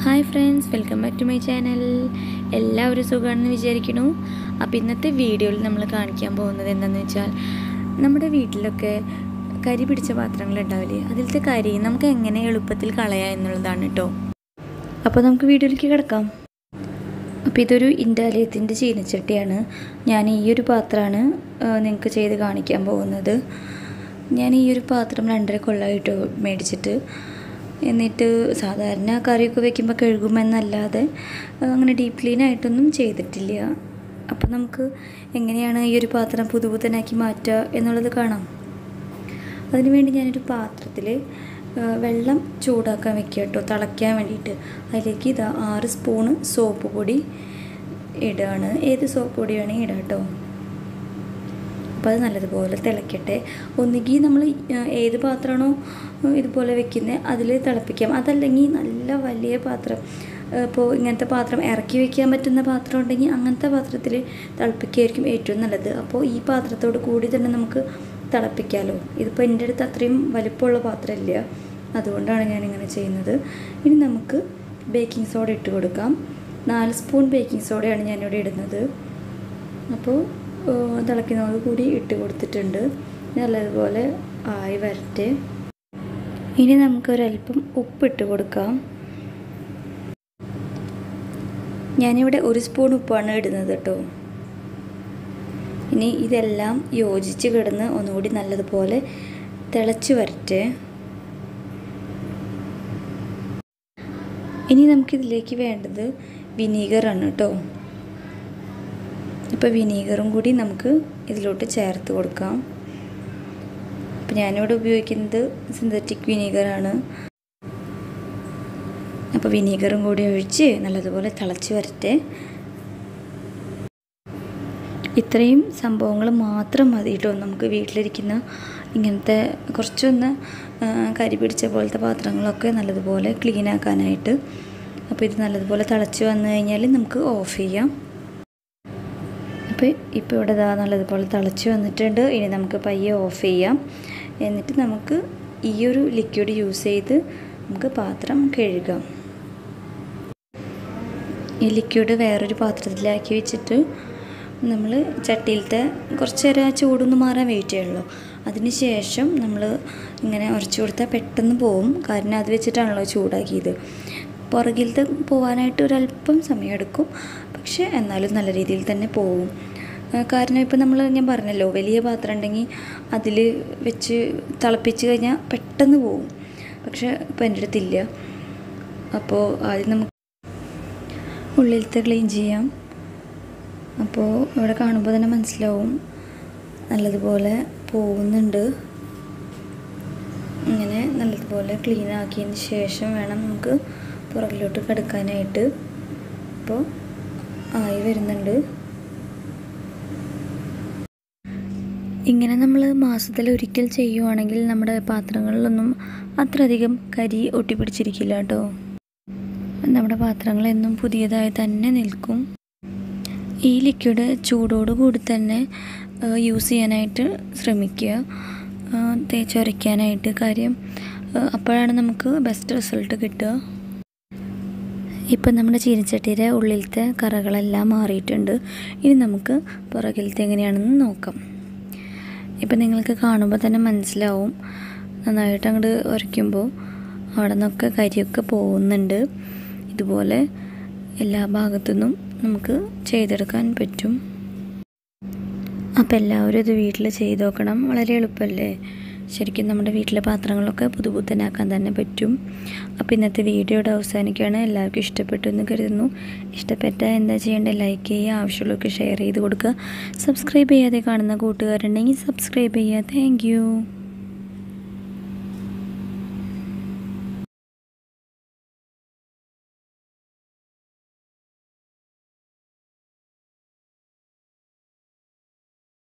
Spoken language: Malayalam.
hi friends welcome back to my channel എല്ലാവരും സുഖമാണെന്ന് വിചാരിക്കുന്നു അപ്പോൾ ഇന്നത്തെ വീഡിയോയിൽ നമ്മൾ കാണിക്കാൻ പോകുന്നത് എന്താണെന്ന് വെച്ചാൽ നമ്മുടെ വീട്ടിലൊക്കെ കരി പിടിച്ച പാത്രങ്ങൾ ഉണ്ടാവില്ലേ അതിലത്തെ കരി നമുക്ക് എങ്ങനെ എളുപ്പത്തിൽ കളയാം എന്നുള്ളതാണ് കേട്ടോ അപ്പോൾ നമുക്ക് വീഡിയോയിലേക്ക് കിടക്കാം അപ്പോൾ ഇതൊരു ഇൻഡാലിയത്തിൻ്റെ ചീനച്ചട്ടിയാണ് ഞാൻ ഈ ഒരു പാത്രമാണ് നിങ്ങൾക്ക് ചെയ്ത് കാണിക്കാൻ പോകുന്നത് ഞാൻ ഈ ഒരു പാത്രം രണ്ടര കൊല്ലമായിട്ടോ മേടിച്ചിട്ട് എന്നിട്ട് സാധാരണ കറിയൊക്കെ വെക്കുമ്പോൾ കഴുകുമെന്നല്ലാതെ അങ്ങനെ ഡീപ്പ് ക്ലീൻ ആയിട്ടൊന്നും ചെയ്തിട്ടില്ല അപ്പോൾ നമുക്ക് എങ്ങനെയാണ് ഈ ഒരു പാത്രം പുതുപുത്തനാക്കി മാറ്റുക എന്നുള്ളത് കാണാം അതിനുവേണ്ടി ഞാനൊരു പാത്രത്തിൽ വെള്ളം ചൂടാക്കാൻ വെക്കുക കേട്ടോ തിളയ്ക്കാൻ വേണ്ടിയിട്ട് അതിലേക്ക് ഇതാ ആറ് സ്പൂണ് സോപ്പ് പൊടി ഇടുകയാണ് ഏത് സോപ്പ് പൊടി വേണമെങ്കിൽ ഇടാം കേട്ടോ അപ്പോൾ അത് നല്ലതുപോലെ തിളയ്ക്കട്ടെ ഒന്നുകിൽ നമ്മൾ ഏത് പാത്രമാണോ ഇതുപോലെ വെക്കുന്നത് അതിൽ തിളപ്പിക്കാം അതല്ലെങ്കിൽ നല്ല വലിയ പാത്രം ഇപ്പോൾ ഇങ്ങനത്തെ പാത്രം ഇറക്കി വെക്കാൻ പറ്റുന്ന പാത്രം ഉണ്ടെങ്കിൽ അങ്ങനത്തെ പാത്രത്തിൽ തിളപ്പിക്കുകയായിരിക്കും ഏറ്റവും നല്ലത് അപ്പോൾ ഈ പാത്രത്തോട് കൂടി തന്നെ നമുക്ക് തിളപ്പിക്കാമല്ലോ ഇതിപ്പോൾ എൻ്റെ അടുത്ത് അത്രയും വലിപ്പമുള്ള പാത്രമില്ല അതുകൊണ്ടാണ് ഞാനിങ്ങനെ ചെയ്യുന്നത് ഇനി നമുക്ക് ബേക്കിംഗ് സോഡ ഇട്ട് കൊടുക്കാം നാല് സ്പൂൺ ബേക്കിംഗ് സോഡയാണ് ഞാനിവിടെ ഇടുന്നത് അപ്പോൾ തിളയ്ക്കുന്നതോട് കൂടി ഇട്ട് കൊടുത്തിട്ടുണ്ട് നല്ലതുപോലെ ആയി വരട്ടെ ഇനി നമുക്കൊരല്പം ഉപ്പിട്ട് കൊടുക്കാം ഞാനിവിടെ ഒരു സ്പൂൺ ഉപ്പാണ് ഇടുന്നത് കേട്ടോ ഇനി ഇതെല്ലാം യോജിച്ച് കിടന്ന് ഒന്നുകൂടി നല്ലതുപോലെ തിളച്ച് വരട്ടെ ഇനി നമുക്കിതിലേക്ക് വേണ്ടത് വിനീഗറാണ് കേട്ടോ ഇപ്പോൾ വിനീഗറും കൂടി നമുക്ക് ഇതിലോട്ട് ചേർത്ത് കൊടുക്കാം അപ്പോൾ ഞാനിവിടെ ഉപയോഗിക്കുന്നത് സിന്തറ്റിക് വിനീഗറാണ് അപ്പോൾ വിനീഗറും കൂടി ഒഴിച്ച് നല്ലതുപോലെ തിളച്ച് വരട്ടെ ഇത്രയും സംഭവങ്ങൾ മാത്രം മതി കേട്ടോ നമുക്ക് വീട്ടിലിരിക്കുന്ന ഇങ്ങനത്തെ കുറച്ചൊന്ന് കരി പിടിച്ച പോലത്തെ പാത്രങ്ങളൊക്കെ നല്ലതുപോലെ ക്ലീൻ ആക്കാനായിട്ട് അപ്പോൾ ഇത് നല്ലതുപോലെ തിളച്ച് വന്നു കഴിഞ്ഞാൽ നമുക്ക് ഓഫ് ചെയ്യാം അപ്പോൾ ഇപ്പോൾ ഇവിടെ ഇതാ നല്ലതുപോലെ തിളച്ച് വന്നിട്ടുണ്ട് ഇനി നമുക്ക് പയ്യെ ഓഫ് ചെയ്യാം എന്നിട്ട് നമുക്ക് ഈ ഒരു ലിക്വിഡ് യൂസ് ചെയ്ത് നമുക്ക് പാത്രം കഴുകാം ഈ ലിക്വിഡ് വേറൊരു പാത്രത്തിലാക്കി വെച്ചിട്ട് നമ്മൾ ചട്ടിയിലത്തെ കുറച്ച് നേരം ആ ചൂടൊന്ന് മാറാൻ വെയിറ്റ് ചെയ്യുള്ളൂ അതിന് ശേഷം നമ്മൾ ഇങ്ങനെ ഉരച്ചു കൊടുത്താൽ പെട്ടെന്ന് പോവും കാരണം അത് വെച്ചിട്ടാണല്ലോ ചൂടാക്കിയത് പുറകിലത്തെ പോകാനായിട്ട് ഒരല്പം സമയമെടുക്കും പക്ഷേ എന്നാലും നല്ല രീതിയിൽ തന്നെ പോവും കാരണം ഇപ്പോൾ നമ്മൾ ഞാൻ പറഞ്ഞല്ലോ വലിയ പാത്രം ഉണ്ടെങ്കിൽ അതിൽ വെച്ച് തിളപ്പിച്ച് കഴിഞ്ഞാൽ പെട്ടെന്ന് പോവും പക്ഷേ ഇപ്പോൾ എൻ്റെ അടുത്തില്ല അപ്പോൾ ആദ്യം നമുക്ക് ഉള്ളിലത്തെ ക്ലീൻ ചെയ്യാം അപ്പോൾ ഇവിടെ കാണുമ്പോൾ തന്നെ മനസ്സിലാവും നല്ലതുപോലെ പോകുന്നുണ്ട് ഇങ്ങനെ നല്ലതുപോലെ ക്ലീൻ ആക്കിയതിന് ശേഷം വേണം നമുക്ക് പുറകിലോട്ട് കിടക്കാനായിട്ട് അപ്പോൾ ആയി വരുന്നുണ്ട് ഇങ്ങനെ നമ്മൾ മാസത്തിൽ ഒരിക്കൽ ചെയ്യുവാണെങ്കിൽ നമ്മുടെ പാത്രങ്ങളിലൊന്നും അത്രയധികം കരി ഒട്ടിപ്പിടിച്ചിരിക്കില്ല കേട്ടോ നമ്മുടെ പാത്രങ്ങളെന്നും പുതിയതായി തന്നെ നിൽക്കും ഈ ലിക്വിഡ് ചൂടോടുകൂടി തന്നെ യൂസ് ചെയ്യാനായിട്ട് ശ്രമിക്കുക തേച്ചൊരയ്ക്കാനായിട്ട് കാര്യം അപ്പോഴാണ് നമുക്ക് ബെസ്റ്റ് റിസൾട്ട് കിട്ടുക ഇപ്പം നമ്മുടെ ചീനച്ചട്ടിയുടെ ഉള്ളിലത്തെ കറകളെല്ലാം മാറിയിട്ടുണ്ട് ഇനി നമുക്ക് പുറകിലത്തെ എങ്ങനെയാണെന്ന് നോക്കാം ഇപ്പം നിങ്ങൾക്ക് കാണുമ്പോൾ തന്നെ മനസ്സിലാവും നന്നായിട്ട് അങ്ങോട്ട് ഉരയ്ക്കുമ്പോൾ അവിടെ നിന്നൊക്കെ കരിയൊക്കെ പോകുന്നുണ്ട് ഇതുപോലെ എല്ലാ ഭാഗത്തുനിന്നും നമുക്ക് ചെയ്തെടുക്കാൻ പറ്റും അപ്പോൾ എല്ലാവരും ഇത് വീട്ടിൽ ചെയ്ത് നോക്കണം വളരെ എളുപ്പമല്ലേ ശരിക്കും നമ്മുടെ വീട്ടിലെ പാത്രങ്ങളൊക്കെ പുതുപുത്തനാക്കാൻ തന്നെ പറ്റും അപ്പോൾ ഇന്നത്തെ വീഡിയോയുടെ അവസാനിക്കുകയാണ് എല്ലാവർക്കും ഇഷ്ടപ്പെട്ടു എന്ന് കരുതുന്നു ഇഷ്ടപ്പെട്ടാൽ എന്താ ചെയ്യേണ്ടത് ലൈക്ക് ചെയ്യുക ആവശ്യമുള്ളവർക്ക് ഷെയർ ചെയ്ത് കൊടുക്കുക സബ്സ്ക്രൈബ് ചെയ്യാതെ കാണുന്ന കൂട്ടുകാരുണ്ടെങ്കിൽ സബ്സ്ക്രൈബ് ചെയ്യുക താങ്ക്